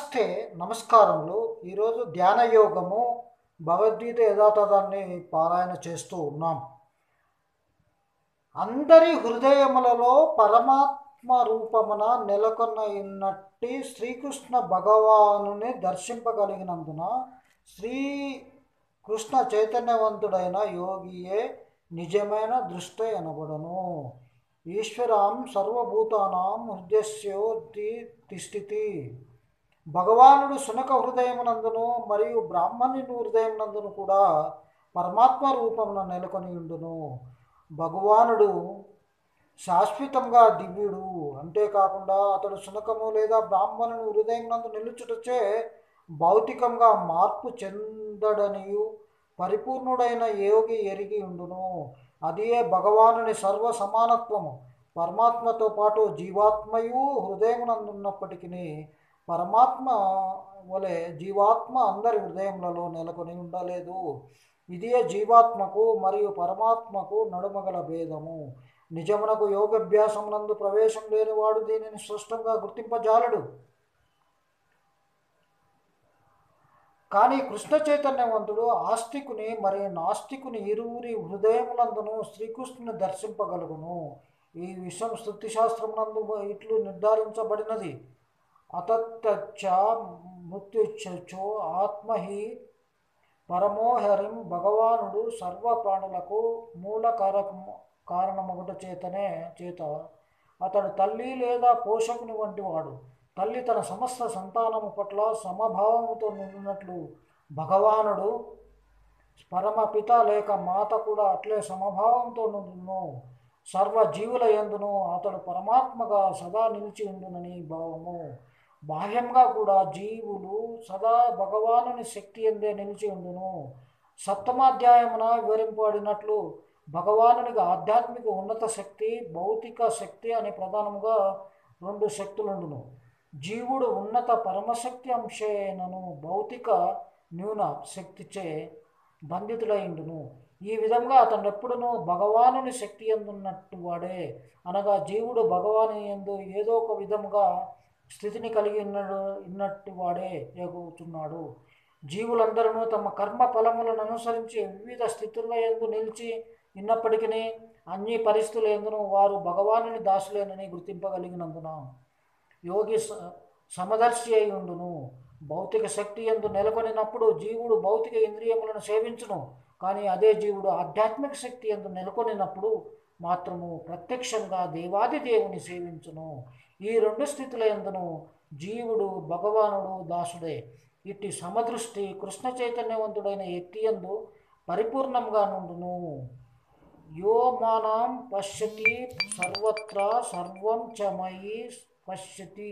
నమస్తే నమస్కారములు ఈరోజు ధ్యాన యోగము భగవద్గీత యథాతథాన్ని పారాయణ చేస్తూ ఉన్నాం అందరి హృదయములలో పరమాత్మ రూపమున నెలకొన్న ఉన్నట్టి శ్రీకృష్ణ భగవానుని దర్శింపగలిగినందున శ్రీ కృష్ణ చైతన్యవంతుడైన యోగియే నిజమైన దృష్టి అనబడను ఈశ్వరాం సర్వభూతానాం హృదయస్యోతి తిష్ఠితి భగవానుడు సునక హృదయమునందును మరియు బ్రాహ్మణుని హృదయమునందును కూడా పరమాత్మ రూపమున నెలకొని ఉండును భగవానుడు శాశ్వతంగా దివ్యుడు అంతేకాకుండా అతడు సునకము లేదా బ్రాహ్మణుని హృదయం నందు నిలుచుటచే భౌతికంగా మార్పు చెందడనియు పరిపూర్ణుడైన యోగి ఎరిగి ఉండును అదియే భగవానుని సర్వ సమానత్వము పరమాత్మతో పాటు జీవాత్మయు హృదయమునందున్నప్పటికీ పరమాత్మ వలె జీవాత్మ అందరి హృదయములలో నెలకొని ఉండలేదు ఇదే జీవాత్మకు మరియు పరమాత్మకు నడుమగల భేదము నిజమునకు యోగాభ్యాసమునందు ప్రవేశం లేనివాడు దీనిని స్పష్టంగా గుర్తింపజాలడు కానీ కృష్ణ చైతన్యవంతుడు ఆస్తికుని మరియు నాస్తికుని ఇరువురి హృదయములందును శ్రీకృష్ణుని దర్శింపగలుగును ఈ విషయం శృతి శాస్త్రమునందు ఇట్లు నిర్ధారించబడినది అతచ్చ మృత్యుచ్చో ఆత్మహి పరమోహరిం భగవానుడు సర్వ ప్రాణులకు మూల కారకము కారణమగుట చేతనే చేత అతడు తల్లి లేదా పోషకుని వంటి వాడు తల్లి తన సమస్త సంతానము పట్ల సమభావముతో నిన్నట్లు భగవానుడు పరమపిత లేక మాత కూడా అట్లే సమభావంతో నుండును సర్వ జీవుల ఎందును అతడు పరమాత్మగా సదా నిలిచి ఉండునని భావము బాహ్యంగా కూడా జీవులు సదా భగవానుని శక్తి ఎందే నిలిచి ఉండును సప్తమాధ్యాయమున వివరింపబడినట్లు భగవానునికి ఆధ్యాత్మిక ఉన్నత శక్తి భౌతిక శక్తి అనే ప్రధానముగా రెండు శక్తులుండును జీవుడు ఉన్నత పరమశక్తి అంశేనను భౌతిక న్యూన శక్తిచే బంధితుడైండును ఈ విధంగా అతను ఎప్పుడునూ భగవానుని శక్తి ఎందున్నట్టు వాడే అనగా జీవుడు భగవాను ఎందు ఏదో ఒక విధముగా స్థితిని కలిగి ఉన్నడు ఉన్నట్టు వాడే ఎగుతున్నాడు జీవులందరూ తమ కర్మ ఫలములను అనుసరించి వివిధ స్థితుల ఎందు నిలిచి ఉన్నప్పటికీ అన్ని పరిస్థితుల ఎందును వారు భగవానుని దాసులేనని గుర్తింపగలిగినందున యోగి సమదర్శి అయి ఉండును భౌతిక శక్తి ఎందు నెలకొనినప్పుడు జీవుడు భౌతిక ఇంద్రియములను సేవించును కానీ అదే జీవుడు ఆధ్యాత్మిక శక్తి ఎందు నెలకొనినప్పుడు మాత్రము ప్రత్యక్షంగా దేవాది దేవుని సేవించును ఈ రెండు స్థితుల ఎందును జీవుడు భగవానుడు దాసుడే ఇట్టి సమదృష్టి కృష్ణ చైతన్యవంతుడైన ఎత్తి ఎందు పరిపూర్ణంగా నుండును యో మానాం పశ్యతి సర్వత్రా సర్వం చ మయి పశ్యతి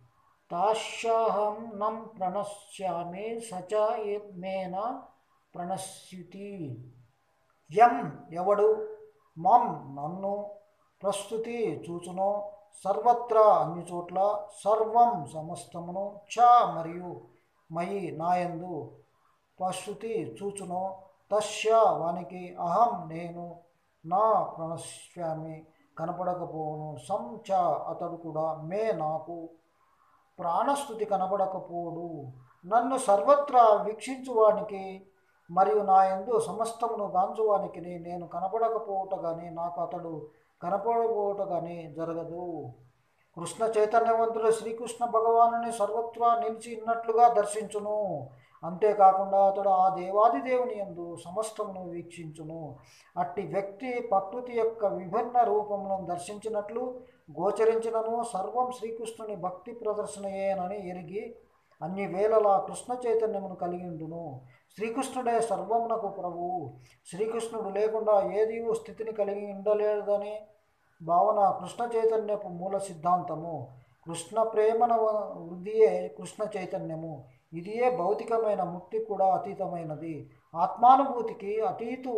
తాశాహం నం ప్రణశ్యామి సచ మేన ప్రణశ్యుతి యం ఎవడు మం నన్ను ప్రస్తుతి చూచునో సర్వత్రా అన్ని చోట్ల సర్వం సమస్తమును చ మరియు మయి నాయందు ప్రస్తుతి చూచునో తస్య వానికి అహం నేను నా ప్రణశ్యామి కనపడకపోవును సం చ అతడు కూడా మే నాకు ప్రాణస్థుతి కనపడకపోడు నన్ను సర్వత్రా వీక్షించువానికి మరియు నా ఎందు సమస్తమును గాంచువానికి నేను కనపడకపోవట కానీ నాకు అతడు కనపడకపోవట కానీ జరగదు కృష్ణ చైతన్యవంతుడు శ్రీకృష్ణ భగవానుని సర్వత్రా నిలిచి ఉన్నట్లుగా దర్శించును అంతేకాకుండా అతడు ఆ దేవాది దేవుని ఎందు సమస్తమును వీక్షించును అట్టి వ్యక్తి ప్రకృతి యొక్క విభిన్న రూపములను దర్శించినట్లు గోచరించినను సర్వం శ్రీకృష్ణుని భక్తి ప్రదర్శనయేనని ఎరిగి అన్ని వేళలా కృష్ణ చైతన్యమును కలిగి ఉండును శ్రీకృష్ణుడే సర్వమునకు ప్రభువు శ్రీకృష్ణుడు లేకుండా ఏది స్థితిని కలిగి ఉండలేదని భావన కృష్ణ చైతన్యపు మూల సిద్ధాంతము కృష్ణ ప్రేమన వృద్ధియే కృష్ణ చైతన్యము ఇదియే భౌతికమైన ముక్తి కూడా అతీతమైనది ఆత్మానుభూతికి అతీతు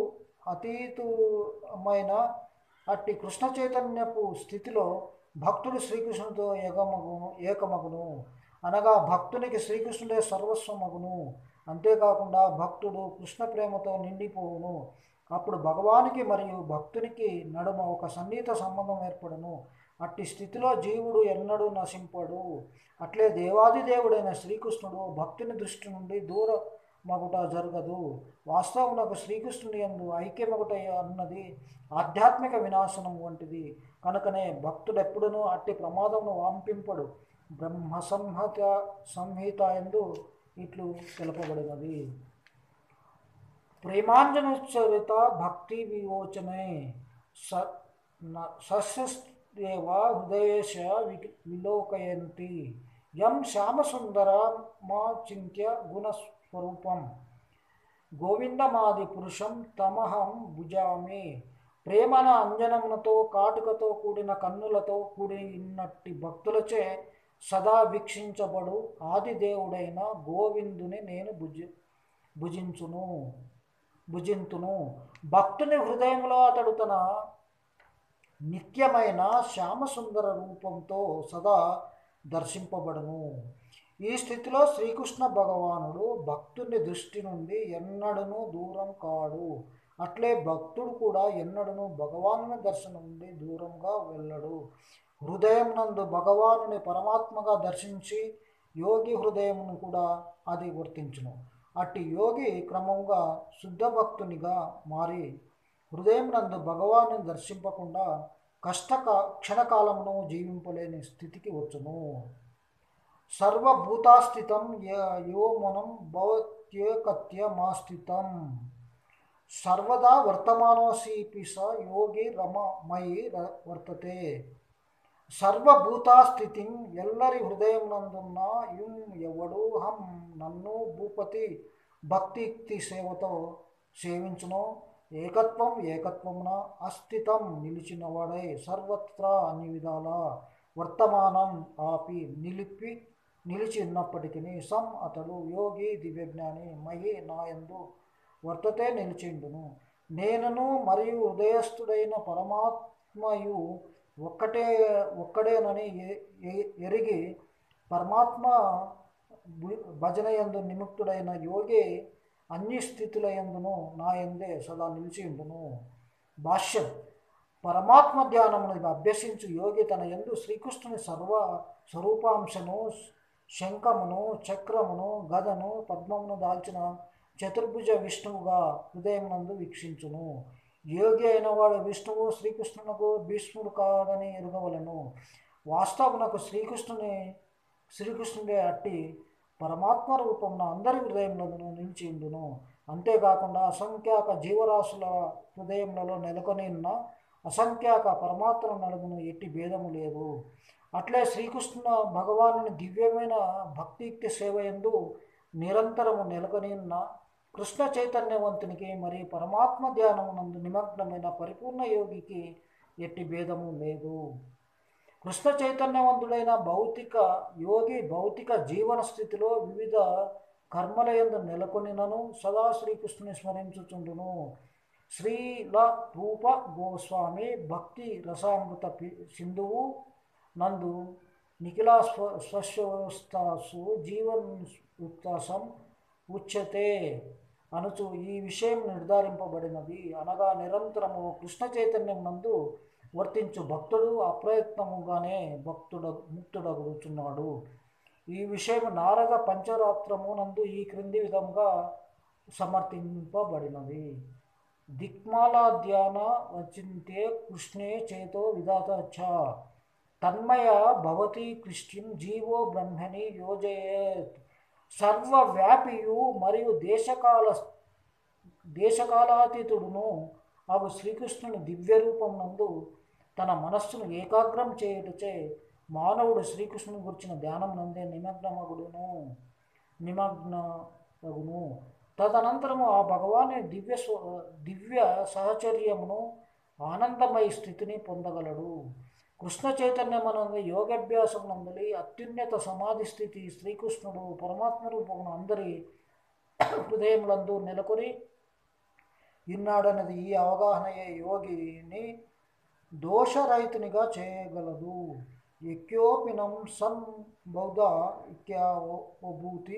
అతీతమైన అట్టి కృష్ణ చైతన్యపు స్థితిలో భక్తుడు శ్రీకృష్ణుడితో ఏకమగును ఏకమగును అనగా భక్తునికి శ్రీకృష్ణుడే సర్వస్వమగును అంతేకాకుండా భక్తుడు కృష్ణ ప్రేమతో నిండిపోవును అప్పుడు భగవానికి మరియు భక్తునికి నడుమ ఒక సన్నిహిత సంబంధం ఏర్పడును అట్టి స్థితిలో జీవుడు ఎన్నడూ నశింపడు అట్లే దేవాది దేవుడైన శ్రీకృష్ణుడు భక్తుని దృష్టి నుండి దూర మగుట జరగదు వాస్తవమునకు శ్రీకృష్ణుని యందు ఐక్యమగుట అన్నది ఆధ్యాత్మిక వినాశనం వంటిది కనుకనే భక్తుడెప్పుడునూ అట్టి ప్రమాదమును వాంపింపడు బ్రహ్మ సంహిత సంహిత ఎందు ఇట్లు తెలుపబడినది ప్రేమాంజనోచ్చరిత భక్తి వివోచనే స న- సస్యస్యేవ హృదయేశ వి- విలోకయంతి యం శ్యామసుందరమాచింత్య గుణస్వరూపం గోవిందమాది పురుషం తమహం భుజామి ప్రేమన అంజనములతో కాటుకతో కూడిన కన్నులతో కూడినట్టి భక్తులచే సదా వీక్షించబడు ఆదిదేవుడైన గోవిందుని నేను భుజ భుజించును భుజింతును భక్తుని హృదయంలో అతడు తన నిత్యమైన శ్యామసుందర రూపంతో సదా దర్శింపబడును ఈ స్థితిలో శ్రీకృష్ణ భగవానుడు భక్తుని దృష్టి నుండి ఎన్నడను దూరం కాడు అట్లే భక్తుడు కూడా ఎన్నడను భగవానుని దర్శనం నుండి దూరంగా వెళ్ళడు హృదయం నందు భగవానుని పరమాత్మగా దర్శించి యోగి హృదయమును కూడా అది వర్తించును అట్టి యోగి క్రమంగా శుద్ధ భక్తునిగా మారి హృదయం నందు భగవాను దర్శింపకుండా కష్టక క్షణకాలమును జీవింపలేని స్థితికి వచ్చును సర్వభూతాస్థితం య- యో మనం భవత్యేకత్యమాస్థితం సర్వదా వర్తమానోసీపి స యోగి రమమయి ర- వర్తతే సర్వభూతాస్థితిం ఎల్లరి హృదయమునందున్న యుం ఎవడు హం నన్ను భూపతి భక్తిక్తి సేవతో సేవించును ఏకత్వం ఏకత్వమున అస్థితం నిలిచినవాడై సర్వత్రా అన్ని విధాల వర్తమానం ఆపి నిలిపి నిలిచి ఉన్నప్పటికీ సం అతడు యోగి దివ్యజ్ఞాని మయి నాయందు వర్తతే నిలిచిండును నేనను మరియు హృదయస్థుడైన పరమాత్మయు ఒక్కటే ఒక్కడేనని ఎ- ఎ- ఎరిగి పరమాత్మ భు- భజన యందు నిముక్తుడైన యోగి అన్ని స్థితుల యందును నా యందే సదా నిలిచి ఉండును భాష్యం పరమాత్మ ధ్యానమును అభ్యసించు యోగి తన యందు శ్రీకృష్ణుని సర్వ స్వరూపాంశను శంఖమును చక్రమును గదను పద్మమును దాల్చిన చతుర్భుజ విష్ణువుగా హృదయమునందు వీక్షించును యోగి అయిన వాడు విష్ణువు శ్రీకృష్ణునకు భీష్ముడు కాడని ఎరుగవలను వాస్తవమునకు శ్రీకృష్ణుని శ్రీకృష్ణుడే అట్టి పరమాత్మ రూపమున అందరి హృదయములను నిలిచి ఉండును అంతేకాకుండా అసంఖ్యాక జీవరాశుల హృదయములలో నెలకొని ఉన్న అసంఖ్యాక పరమాత్మ నలుగును ఎట్టి భేదము లేదు అట్లే శ్రీకృష్ణ భగవానుని దివ్యమైన భక్తియుక్తి సేవ ఎందు నిరంతరము నెలకొని ఉన్న కృష్ణ చైతన్యవంతునికి మరి పరమాత్మ ధ్యానమునందు నిమగ్నమైన పరిపూర్ణ యోగికి ఎట్టి భేదము లేదు కృష్ణ చైతన్యవంతుడైన భౌతిక యోగి భౌతిక జీవన స్థితిలో వివిధ కర్మలయందు నెలకొనినను సదా శ్రీకృష్ణుని స్మరించుచుండును శ్రీల రూప గోస్వామి భక్తి రసామృత పి- సింధువు నందు నిఖిలా స్వ స్వశ్వస్తాసు జీవన్ ఉత్తాసం ఉచ్యతే అనుచు ఈ విషయం నిర్ధారింపబడినది అనగా నిరంతరము కృష్ణ చైతన్యం నందు వర్తించు భక్తుడు అప్రయత్నముగానే భక్తుడ ముక్తుడగుచున్నాడు ఈ విషయం నారద పంచరాత్రము నందు ఈ క్రింది విధంగా సమర్థింపబడినది దిక్మాలాధ్యాన వచింతే కృష్ణే చేతో విధాత చ తన్మయ భవతి కృష్ణం జీవో బ్రహ్మణి యోజయేత్ సర్వవ్యాపియు మరియు దేశకాల దేశకాలాతీతుడును అగు శ్రీకృష్ణుని దివ్య రూపం నందు తన మనస్సును ఏకాగ్రం చేయుటచే మానవుడు శ్రీకృష్ణుని గురించిన ధ్యానం నందే నిమగ్నమగుడును నిమగ్నమగును తదనంతరము ఆ భగవాని దివ్య స్వ- దివ్య సహచర్యమును ఆనందమయ స్థితిని పొందగలడు కృష్ణ చైతన్యమనందు యోగాభ్యాసం నందలి అత్యున్నత సమాధి స్థితి శ్రీకృష్ణుడు పరమాత్మ రూపమున అందరి హృదయములందు నెలకొని ఇన్నాడన్నది ఈ అవగాహనయే యోగిని దోషరహితునిగా చేయగలదు ఎక్యోపినం సన్ బౌద్ధ ఇక్యాభూతి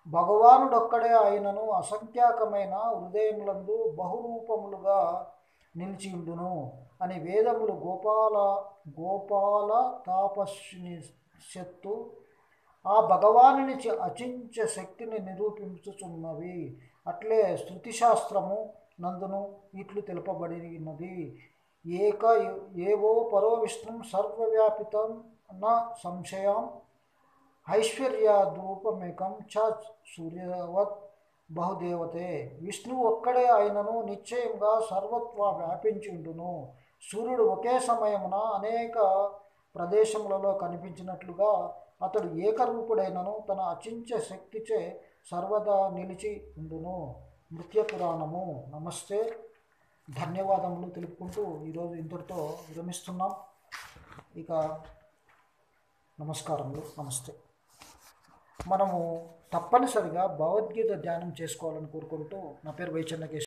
భగవానుడొక్కడే ఆయనను అసంఖ్యాకమైన హృదయములందు బహురూపములుగా నిలిచియుండును అని వేదములు గోపాల గోపాల తాపస్యత్తు ఆ భగవానుని చ- అచించ శక్తిని నిరూపించుచున్నవి అట్లే శృతి శాస్త్రము నందును ఇట్లు తెలుపబడినది ఏక ఏవో పరో విష్ణు సర్వవ్యాపితం న సంశయం ఐశ్వర్యాద్రూపమేకం చ సూర్యవత్ బహుదేవతే విష్ణువు ఒక్కడే అయినను నిశ్చయంగా సర్వత్వ వ్యాపించి ఉండును సూర్యుడు ఒకే సమయమున అనేక ప్రదేశములలో కనిపించినట్లుగా అతడు ఏకరూపుడైనను తన అచించ శక్తిచే సర్వదా నిలిచి ఉండును నృత్య పురాణము నమస్తే ధన్యవాదములు తెలుపుకుంటూ ఈరోజు ఇంతటితో విరమిస్తున్నాం ఇక నమస్కారములు నమస్తే మనము తప్పనిసరిగా భగవద్గీత ధ్యానం చేసుకోవాలని కోరుకుంటూ నా పేరు వైచన్నకేశ్వర